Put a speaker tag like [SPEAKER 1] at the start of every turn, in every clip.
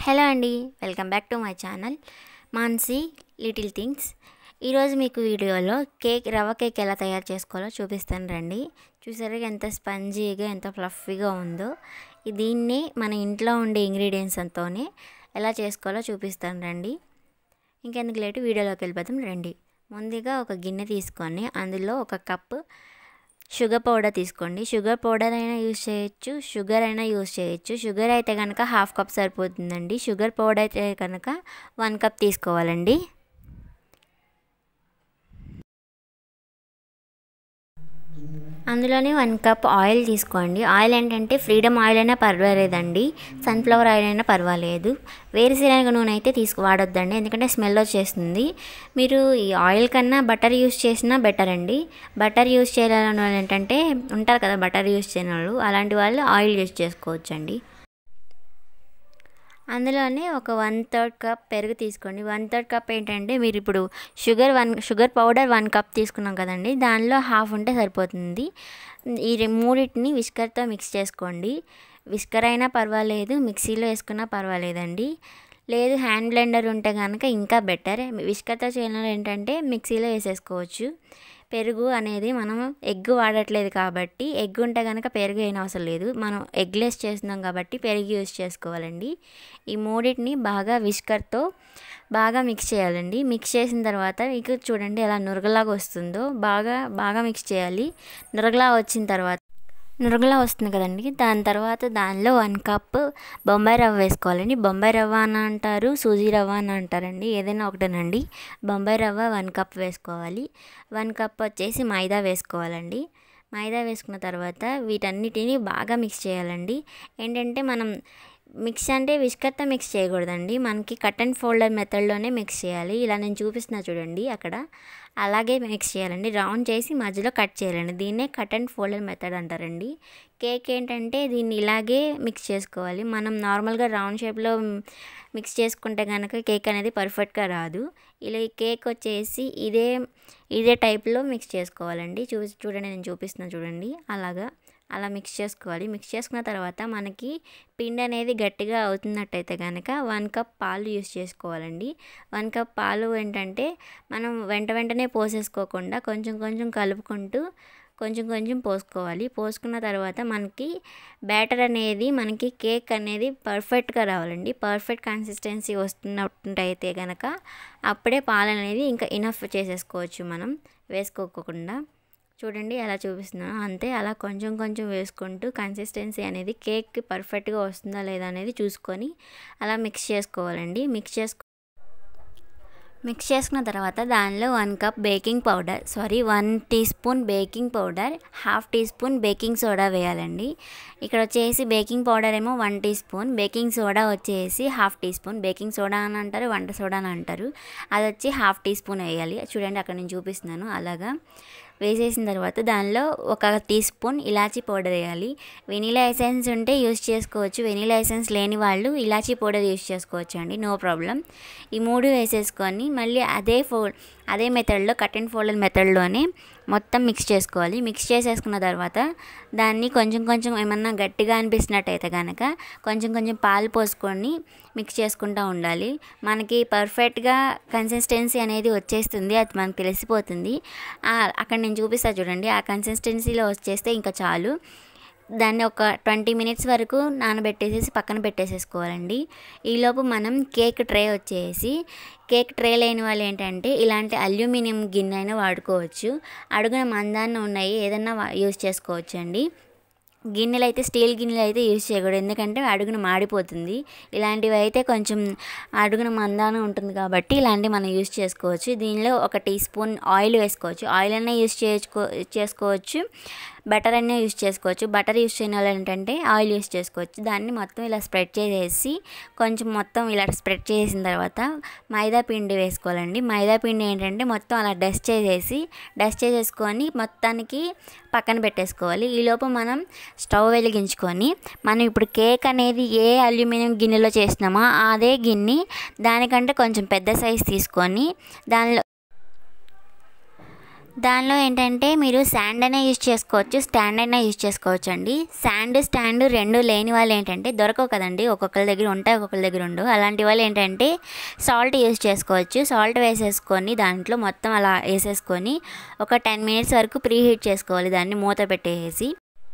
[SPEAKER 1] hello అండి welcome back to my channel Mansi little things ఈరోజు మీకు వీడియోలో కేక్ రవ్వ కేక్ ఎలా తయారు చేసుకోవాలో చూపిస్తాను రండి చూసారా ఎంత స్పంజీగా ఎంత ఫ్లఫీగా ఉందో ఈ దీన్ని మన ఇంట్లో ఉండే ఇంగ్రీడియంట్స్తోనే ఎలా చేసుకోవాలో చూపిస్తాను రండి ఇంకెందుకు లేటు వీడియోలోకి వెళ్ళిపోతాం రండి ముందుగా ఒక గిన్నె తీసుకొని అందులో ఒక కప్పు షుగర్ పౌడర్ తీసుకోండి షుగర్ పౌడర్ అయినా యూజ్ చేయొచ్చు షుగర్ అయినా యూజ్ చేయొచ్చు షుగర్ అయితే కనుక హాఫ్ కప్ సరిపోతుందండి షుగర్ పౌడర్ అయితే కనుక వన్ కప్ తీసుకోవాలండి అందులోనే వన్ కప్ ఆయిల్ తీసుకోండి ఆయిల్ ఏంటంటే ఫ్రీడమ్ ఆయిల్ అయినా పర్వాలేదండి సన్ఫ్లవర్ ఆయిల్ అయినా పర్వాలేదు వేరుశనగ నూనె అయితే తీసుకు వాడొద్దండి ఎందుకంటే స్మెల్ వచ్చేస్తుంది మీరు ఈ ఆయిల్ కన్నా బటర్ యూస్ చేసినా బెటర్ అండి బటర్ యూస్ చేయాలని వాళ్ళు ఏంటంటే ఉంటారు కదా బటర్ యూస్ చేయని వాళ్ళు అలాంటి వాళ్ళు ఆయిల్ యూస్ చేసుకోవచ్చండి అందులోనే ఒక వన్ థర్డ్ కప్ పెరుగు తీసుకోండి వన్ థర్డ్ కప్ ఏంటంటే మీరు ఇప్పుడు sugar one sugar powder one cup తీసుకున్నాం కదండి దానిలో హాఫ్ ఉంటే సరిపోతుంది ఈ మూడింటిని విస్కర్తో మిక్స్ చేసుకోండి విస్కర్ అయినా పర్వాలేదు మిక్సీలో వేసుకున్నా పర్వాలేదండి లేదు హ్యాండ్ బ్లెండర్ ఉంటే కనుక ఇంకా బెటర్ విస్కర్తో చేయడం ఏంటంటే మిక్సీలో వేసేసుకోవచ్చు పెరుగు అనేది మనం ఎగ్ వాడట్లేదు కాబట్టి ఎగ్ ఉంటే కనుక పెరుగు అయిన అవసరం లేదు మనం ఎగ్లెస్ చేస్తున్నాం కాబట్టి పెరుగు యూజ్ చేసుకోవాలండి ఈ మూడింటిని బాగా విస్కర్తో బాగా మిక్స్ చేయాలండి మిక్స్ చేసిన తర్వాత మీకు చూడండి ఎలా నురగలాగా వస్తుందో బాగా బాగా మిక్స్ చేయాలి నురగలా వచ్చిన తర్వాత నురగలా వస్తుంది కదండి దాని తర్వాత దానిలో వన్ కప్ బొంబాయి రవ్వ వేసుకోవాలండి బొంబాయి రవ్వ అని అంటారు సూజీ రవ్వ అని అంటారండి ఏదైనా ఒకటేనండి బొంబాయి రవ్వ వన్ కప్ వేసుకోవాలి వన్ కప్ వచ్చేసి మైదా వేసుకోవాలండి మైదా వేసుకున్న తర్వాత వీటన్నిటిని బాగా మిక్స్ చేయాలండి ఏంటంటే మనం మిక్స్ అంటే విస్కర్తో మిక్స్ చేయకూడదండి మనకి కట్ అండ్ ఫోల్డర్ మెథడ్లోనే మిక్స్ చేయాలి ఇలా నేను చూపిస్తున్నా చూడండి అక్కడ అలాగే మిక్స్ చేయాలండి రౌండ్ చేసి మధ్యలో కట్ చేయాలండి దీన్నే కట్ అండ్ ఫోల్డర్ మెథడ్ అంటారండి కేక్ ఏంటంటే దీన్ని ఇలాగే మిక్స్ చేసుకోవాలి మనం నార్మల్గా రౌండ్ షేప్లో మిక్స్ చేసుకుంటే కనుక కేక్ అనేది పర్ఫెక్ట్గా రాదు ఇలా ఈ కేక్ వచ్చేసి ఇదే ఇదే టైప్లో మిక్స్ చేసుకోవాలండి చూ చూడండి నేను చూపిస్తున్నాను చూడండి అలాగా అలా మిక్స్ చేసుకోవాలి మిక్స్ చేసుకున్న తర్వాత మనకి పిండి అనేది గట్టిగా అవుతున్నట్టయితే కనుక వన్ కప్ పాలు యూస్ చేసుకోవాలండి వన్ కప్ పాలు ఏంటంటే మనం వెంట వెంటనే పోసేసుకోకుండా కొంచెం కొంచెం కలుపుకుంటూ కొంచెం కొంచెం పోసుకోవాలి పోసుకున్న తర్వాత మనకి బ్యాటర్ అనేది మనకి కేక్ అనేది పర్ఫెక్ట్గా రావాలండి పర్ఫెక్ట్ కన్సిస్టెన్సీ వస్తున్నట్టయితే కనుక అప్పుడే పాలు అనేది ఇంకా ఇనఫ్ చేసేసుకోవచ్చు మనం వేసుకోకుండా చూడండి ఎలా చూపిస్తున్నాను అంతే అలా కొంచెం కొంచెం వేసుకుంటూ కన్సిస్టెన్సీ అనేది కేక్ పర్ఫెక్ట్గా వస్తుందా లేదా అనేది చూసుకొని అలా మిక్స్ చేసుకోవాలండి మిక్స్ చేసుకో మిక్స్ చేసుకున్న తర్వాత దానిలో one cup baking powder sorry one teaspoon baking powder half teaspoon baking soda వేయాలండి ఇక్కడ వచ్చేసి బేకింగ్ పౌడర్ ఏమో one teaspoon baking soda వచ్చేసి half teaspoon baking soda అని అంటారు వంట సోడా అని అంటారు అది వచ్చి హాఫ్ టీ స్పూన్ వేయాలి చూడండి అక్కడ నేను చూపిస్తున్నాను అలాగా వేసేసిన తర్వాత దానిలో ఒక టీ స్పూన్ ఇలాచీ పౌడర్ వేయాలి వెనీలా ఎసెన్స్ ఉంటే యూస్ చేసుకోవచ్చు వెనీలా ఎసెన్స్ లేని వాళ్ళు ఇలాచీ పౌడర్ యూస్ చేసుకోవచ్చు అండి నో ప్రాబ్లం ఈ మూడు వేసేసుకొని మళ్ళీ అదే ఫో అదే మెథడ్లో కట్ అండ్ ఫోల్డర్ మెథడ్లోనే మొత్తం మిక్స్ చేసుకోవాలి మిక్స్ చేసేసుకున్న తర్వాత దాన్ని కొంచెం కొంచెం ఏమన్నా గట్టిగా అనిపిస్తున్నట్టయితే కనుక కొంచెం కొంచెం పాలు పోసుకొని మిక్స్ చేసుకుంటూ ఉండాలి మనకి పర్ఫెక్ట్గా కన్సిస్టెన్సీ అనేది వచ్చేస్తుంది అది మనకు తెలిసిపోతుంది అక్కడ నేను చూపిస్తా చూడండి ఆ కన్సిస్టెన్సీలో వచ్చేస్తే ఇంకా చాలు దాన్ని ఒక ట్వంటీ మినిట్స్ వరకు నానబెట్టేసేసి పక్కన పెట్టేసేసుకోవాలండి ఈలోపు మనం కేక్ ట్రే వచ్చేసి కేక్ ట్రే లేని వాళ్ళు ఏంటంటే ఇలాంటి అల్యూమినియం గిన్నె అయినా వాడుకోవచ్చు అడుగున మందాన్ని ఉన్నాయి ఏదన్నా యూజ్ చేసుకోవచ్చు అండి గిన్నెలు అయితే స్టీల్ గిన్నెలు అయితే యూజ్ చేయకూడదు ఎందుకంటే అడుగున మాడిపోతుంది ఇలాంటివి అయితే కొంచెం అడుగున మందానం ఉంటుంది కాబట్టి ఇలాంటివి మనం యూజ్ చేసుకోవచ్చు దీనిలో ఒక టీ స్పూన్ ఆయిల్ వేసుకోవచ్చు ఆయిల్ అయినా యూజ్ చేసుకో చేసుకోవచ్చు బటర్ అయినా యూజ్ చేసుకోవచ్చు బటర్ యూజ్ చేయని వాళ్ళు ఏంటంటే ఆయిల్ యూజ్ చేసుకోవచ్చు దాన్ని మొత్తం ఇలా స్ప్రెడ్ చేసేసి కొంచెం మొత్తం ఇలా స్ప్రెడ్ చేసిన తర్వాత మైదా పిండి వేసుకోవాలండి మైదా పిండి ఏంటంటే మొత్తం అలా డస్ట్ చేసేసి డస్ట్ చేసేసుకొని మొత్తానికి పక్కన పెట్టేసుకోవాలి ఈలోపు మనం స్టవ్ వెలిగించుకొని మనం ఇప్పుడు కేక్ అనేది ఏ అల్యూమినియం గిన్నెలో చేసినామో అదే గిన్నె దానికంటే కొంచెం పెద్ద సైజ్ తీసుకొని దానిలో దానిలో ఏంటంటే మీరు శాండ్ అయినా యూజ్ చేసుకోవచ్చు స్టాండ్ అయినా యూజ్ చేసుకోవచ్చు అండి శాండ్ స్టాండ్ రెండు లేని వాళ్ళు ఏంటంటే దొరకవు కదండి ఒక్కొక్కరి దగ్గర ఉంటాయి ఒక్కొక్కరి దగ్గర ఉండవు అలాంటి వాళ్ళు ఏంటంటే సాల్ట్ యూజ్ చేసుకోవచ్చు సాల్ట్ వేసేసుకొని దాంట్లో మొత్తం అలా వేసేసుకొని ఒక టెన్ మినిట్స్ వరకు ప్రీ హీట్ చేసుకోవాలి దాన్ని మూత పెట్టేసి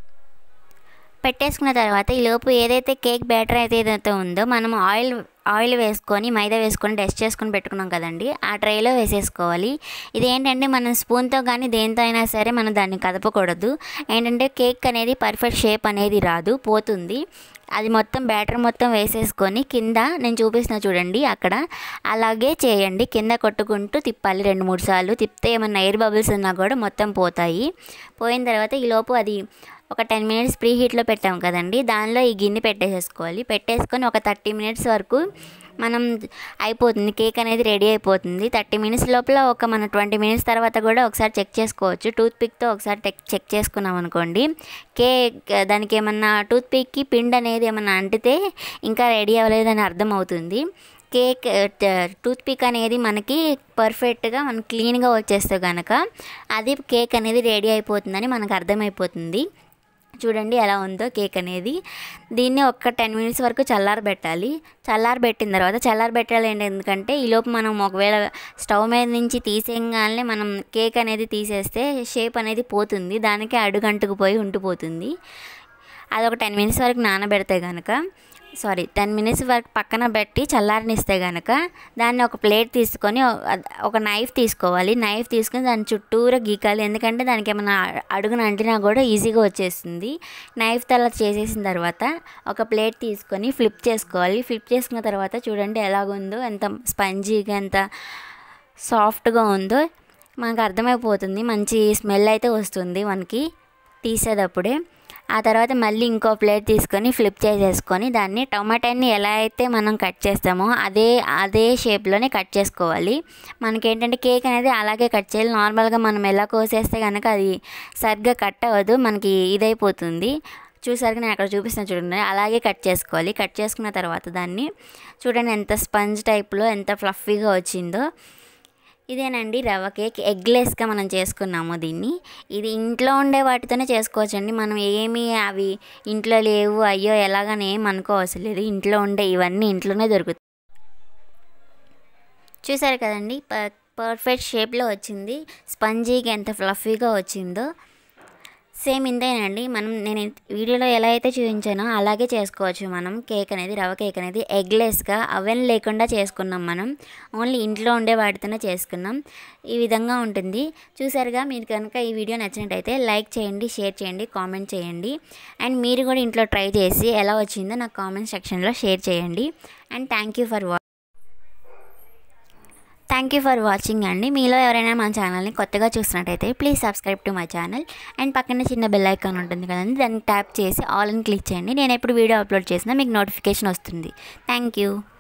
[SPEAKER 1] పెట్టేసుకున్న తర్వాత ఈ లోపు ఏదైతే కేక్ బ్యాటర్ అయితే ఏదైతే ఉందో మనం ఆయిల్ ఆయిల్ వేసుకొని మైదా వేసుకొని డస్ట్ చేసుకొని పెట్టుకున్నాం కదండి ఆ ట్రేలో వేసేసుకోవాలి ఇది ఏంటంటే మనం స్పూన్తో కానీ దేంతో అయినా సరే మనం దాన్ని కదపకూడదు ఏంటంటే కేక్ అనేది పర్ఫెక్ట్ షేప్ అనేది రాదు పోతుంది అది మొత్తం బ్యాటర్ మొత్తం వేసేసుకొని కింద నేను చూపిస్తున్నా చూడండి అక్కడ అలాగే చేయండి కింద కొట్టుకుంటూ తిప్పాలి రెండు మూడు సార్లు తిప్పితే ఏమన్నా ఎయిర్ బబుల్స్ ఉన్నా కూడా మొత్తం పోతాయి పోయిన తర్వాత ఈ లోపు అది ఒక టెన్ మినిట్స్ ప్రీ హీట్లో పెట్టాం కదండి దానిలో ఈ గిన్నె పెట్టేసేసుకోవాలి పెట్టేసుకొని ఒక థర్టీ మినిట్స్ వరకు మనం అయిపోతుంది కేక్ అనేది రెడీ అయిపోతుంది థర్టీ మినిట్స్ లోపల ఒక మన ట్వంటీ మినిట్స్ తర్వాత కూడా ఒకసారి చెక్ చేసుకోవచ్చు టూత్ పిక్తో ఒకసారి టెక్ చెక్ చేసుకున్నాం అనుకోండి కేక్ దానికి ఏమన్నా టూత్ పిక్కి పిండి అనేది ఏమన్నా అంటితే ఇంకా రెడీ అవ్వలేదని అర్థం అవుతుంది కేక్ టూత్ పిక్ అనేది మనకి పర్ఫెక్ట్గా మనం క్లీన్గా వచ్చేస్తే కనుక అది కేక్ అనేది రెడీ అయిపోతుందని మనకు అర్థమైపోతుంది చూడండి ఎలా ఉందో కేక్ అనేది దీన్ని ఒక టెన్ మినిట్స్ వరకు చల్లారబెట్టాలి చల్లారబెట్టిన తర్వాత చల్లారబెట్టాలి ఏంటి ఎందుకంటే ఈలోపు మనం ఒకవేళ స్టవ్ మీద నుంచి తీసేయగానే మనం కేక్ అనేది తీసేస్తే షేప్ అనేది పోతుంది దానికి అడుగంటుకుపోయి ఉండిపోతుంది అదొక టెన్ మినిట్స్ వరకు నానబెడితే కనుక సారీ టెన్ మినిట్స్ వరకు పక్కన పెట్టి చల్లారనిస్తే కనుక దాన్ని ఒక ప్లేట్ తీసుకొని ఒక నైఫ్ తీసుకోవాలి నైఫ్ తీసుకొని దాని చుట్టూరా గీకాలి ఎందుకంటే దానికి ఏమైనా అడుగున అంటినా కూడా ఈజీగా వచ్చేస్తుంది నైఫ్ తల చేసేసిన తర్వాత ఒక ప్లేట్ తీసుకొని ఫ్లిప్ చేసుకోవాలి ఫ్లిప్ చేసుకున్న తర్వాత చూడండి ఎలాగుందో ఎంత స్పంజీగా ఎంత సాఫ్ట్గా ఉందో మనకు అర్థమైపోతుంది మంచి స్మెల్ అయితే వస్తుంది మనకి తీసేటప్పుడే ఆ తర్వాత మళ్ళీ ఇంకో ప్లేట్ తీసుకొని ఫ్లిప్ చేసేసుకొని దాన్ని టొమాటోని ఎలా అయితే మనం కట్ చేస్తామో అదే అదే షేప్లోనే కట్ చేసుకోవాలి మనకేంటంటే కేక్ అనేది అలాగే కట్ చేయాలి నార్మల్గా మనం ఎలా కోసేస్తే కనుక అది సరిగ్గా కట్ అవ్వదు మనకి ఇదైపోతుంది చూసారుగా నేను అక్కడ చూపిస్తాను చూడండి అలాగే కట్ చేసుకోవాలి కట్ చేసుకున్న తర్వాత దాన్ని చూడండి ఎంత స్పంజ్ టైప్లో ఎంత ఫ్లఫీగా వచ్చిందో ఇదేనండి రవ్వ కేక్ ఎగ్లెస్గా మనం చేసుకున్నాము దీన్ని ఇది ఇంట్లో ఉండే వాటితోనే చేసుకోవచ్చండి మనం ఏమీ అవి ఇంట్లో లేవు అయ్యో ఎలాగని ఏం అనుకోవసరం లేదు ఇంట్లో ఉండే ఇవన్నీ ఇంట్లోనే దొరుకుతాయి చూసారు కదండి పర్ఫెక్ట్ షేప్లో వచ్చింది స్పంజీగా ఎంత ఫ్లఫీగా వచ్చిందో సేమ్ ఇంతేనండి మనం నేను వీడియోలో ఎలా అయితే చూపించానో అలాగే చేసుకోవచ్చు మనం కేక్ అనేది రవ్వ కేక్ అనేది ఎగ్లెస్గా అవెన్ లేకుండా చేసుకున్నాం మనం ఓన్లీ ఇంట్లో ఉండే వాటితోనే చేసుకున్నాం ఈ విధంగా ఉంటుంది చూసారుగా మీరు కనుక ఈ వీడియో నచ్చినట్టయితే లైక్ చేయండి షేర్ చేయండి కామెంట్ చేయండి అండ్ మీరు కూడా ఇంట్లో ట్రై చేసి ఎలా వచ్చిందో నాకు కామెంట్ సెక్షన్లో షేర్ చేయండి అండ్ థ్యాంక్ యూ ఫర్ వా థ్యాంక్ యూ ఫర్ వాచింగ్ అండి మీలో ఎవరైనా మన ఛానల్ని కొత్తగా చూసినట్టయితే please subscribe to my channel and పక్కన చిన్న బెల్ ఐకాన్ ఉంటుంది కదండి దాన్ని ట్యాప్ చేసి ఆల్ అని క్లిక్ చేయండి నేను ఎప్పుడు వీడియో అప్లోడ్ చేసినా మీకు నోటిఫికేషన్ వస్తుంది థ్యాంక్ యూ